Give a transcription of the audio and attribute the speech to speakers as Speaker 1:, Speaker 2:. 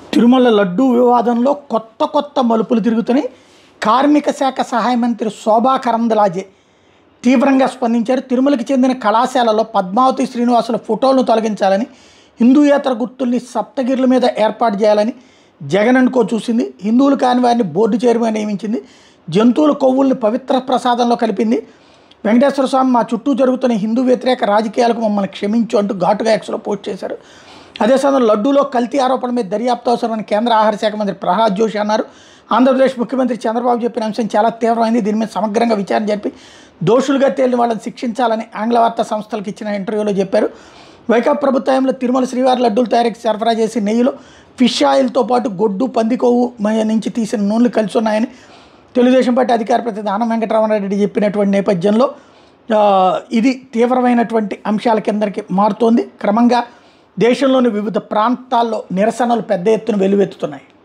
Speaker 1: తిరుమల లడ్డూ వివాదంలో కొత్త కొత్త మలుపులు తిరుగుతున్నాయి కార్మిక శాఖ సహాయ మంత్రి శోభా కరందలాజే తీవ్రంగా స్పందించారు తిరుమలకి చెందిన కళాశాలలో పద్మావతి శ్రీనివాసుల ఫోటోలను తొలగించాలని హిందూయేతర గుర్తుల్ని సప్తగిరుల మీద ఏర్పాటు చేయాలని జగన్ అనుకో చూసింది హిందువులు కాని వారిని బోర్డు చైర్మన్ నియమించింది జంతువుల కొవ్వుల్ని పవిత్ర ప్రసాదంలో కలిపింది వెంకటేశ్వర స్వామి మా చుట్టూ జరుగుతున్న హిందూ వ్యతిరేక రాజకీయాలకు మమ్మల్ని క్షమించు అంటూ ఘాటుగా ఎక్స్లో పోస్ట్ చేశారు అదే సమయంలో లడ్డూలో కల్తీ ఆరోపణ మీద దర్యాప్తు అవసరమని కేంద్ర ఆహార శాఖ మంత్రి ప్రహ్లాద్ జోషి అన్నారు ఆంధ్రప్రదేశ్ ముఖ్యమంత్రి చంద్రబాబు చెప్పిన అంశం చాలా తీవ్రమైంది దీని మీద సమగ్రంగా విచారణ జరిపి దోషులుగా తేలిన వాళ్ళని శిక్షించాలని ఆంగ్ల వార్తా సంస్థలకు ఇచ్చిన ఇంటర్వ్యూలో చెప్పారు వైకాపా ప్రభుత్వంలో తిరుమల శ్రీవారి లడ్డూలు తయారీకి సరఫరా చేసి నెయ్యిలో ఫిష్ ఆయిల్తో పాటు గొడ్డు పందికొవ్వు మ- నుంచి తీసిన నూనెలు కలిసి ఉన్నాయని తెలుగుదేశం పార్టీ అధికార ప్రతినిధి ఆనం వెంకటరామరెడ్డి చెప్పినటువంటి నేపథ్యంలో ఆ, ఇది తీవ్రమైనటువంటి అంశాల కిందకి మారుతోంది క్రమంగా దేశంలోని వివిధ ప్రాంతాల్లో నిరసనలు పెద్ద ఎత్తున వెలువెత్తుతున్నాయి